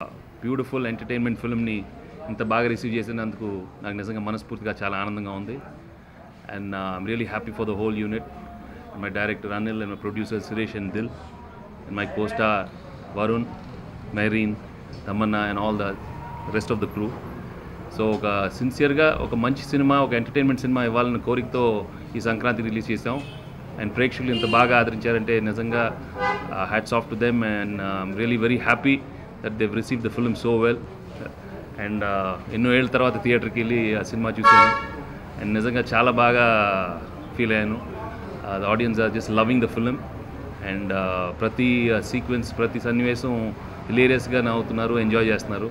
beautiful entertainment ఫిల్మ్ని ఇంత బాగా receive చేసినందుకు నాకు నిజంగా మనస్ఫూర్తిగా చాలా ఆనందంగా ఉంది and I'm really happy for the whole unit my director Anil and my producer Suresh and Dil and my costar Varun Mehreen Tamannaah and all the rest of the crew so ఒక సిన్సియర్గా ఒక మంచి సినిమా ఒక ఎంటర్టైన్మెంట్ సినిమా ఇవ్వాలన్న కోరికతో ఈ సంక్రాంతి రిలీజ్ చేసాం అండ్ ప్రేక్షకులు ఇంత బాగా ఆదరించారంటే నిజంగా hats off to them and really very happy that they receive the film so well and ఎన్నో ఏళ్ళ తర్వాత థియేటర్కి వెళ్ళి ఆ సినిమా చూశాను అండ్ నిజంగా చాలా బాగా ఫీల్ అయ్యాను the audience are just loving the film and ప్రతి సీక్వెన్స్ ప్రతి సన్నివేశం హిలేరియస్గా నవ్వుతున్నారు ఎంజాయ్ చేస్తున్నారు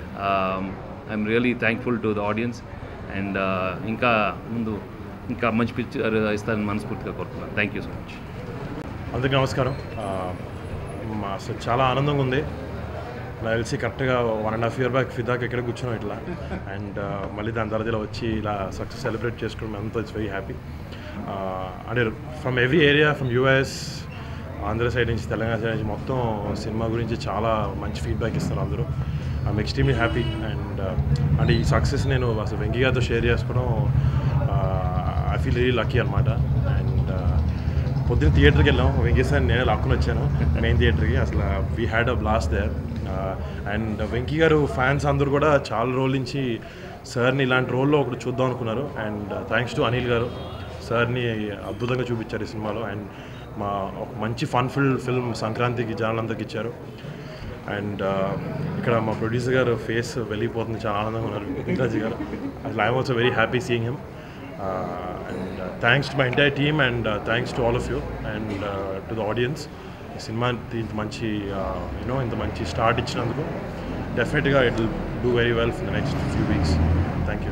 I'm really thankful to the audience and ఇంకా ముందు ఇంకా మంచి పిక్చర్ ఇస్తారని మనస్ఫూర్తిగా కోరుతున్నాను థ్యాంక్ యూ సో మచ్ అందరికీ నమస్కారం ఆ, మా అసలు చాలా ఆనందంగా ఉంది నాకు తెలిసి కరెక్ట్గా one and half year back ఫిదాకి ఎక్కడ కూర్చున్నాం ఇట్లా అండ్ మళ్ళీ దాని తర్వాత ఇలా వచ్చి ఇలా సక్సెస్ సెలబ్రేట్ చేసుకోవడం అంతా ఇట్స్ వెరీ హ్యాపీ అంటే from every area from US Andhra side నుంచి తెలంగాణ సైడ్ నుంచి మొత్తం సినిమా గురించి చాలా మంచి ఫీడ్బ్యాక్ ఇస్తారు అందరూ ఐఎమ్ ఎక్స్ట్రీమ్లీ హ్యాపీ అండ్ అంటే ఈ సక్సెస్ నేను అసలు వెంకీ గారితో షేర్ చేసుకోవడం ఐ ఫీల్ రియలీ లక్కీ అనమాట అండ్ పొద్దున్న థియేటర్కి వెళ్ళాం వెంకీ నేనే లాక్కుని వచ్చాను మెయిన్ థియేటర్కి అసలు we had a blast there and Venky garu fans అందరూ కూడా చాలా రోజుల నుంచి సార్ని ఇలాంటి రోల్లో ఒకటి చూద్దాం అనుకున్నారు అండ్ థ్యాంక్స్ టు అనిల్ గారు సార్ని అద్భుతంగా చూపించారు ఈ సినిమాలో అండ్ మా ఒక మంచి ఫన్ ఫిల్ ఫిల్మ్ సంక్రాంతికి జనాలందరికి ఇచ్చారు అండ్ ఇక్కడ మా ప్రొడ్యూసర్ గారు ఫేస్ వెళ్ళిపోతుంది చాలా ఆనందంగా ఉన్నారు ఇంద్రాజీ గారు అసలు I'm also very happy seeing him and thanks to my entire team and thanks to all of you and to the audience సినిమా ఇంత మంచి యూనో ఇంత మంచి స్టార్ట్ ఇచ్చినందుకు డెఫినెట్గా it will do very well for the next few weeks thank you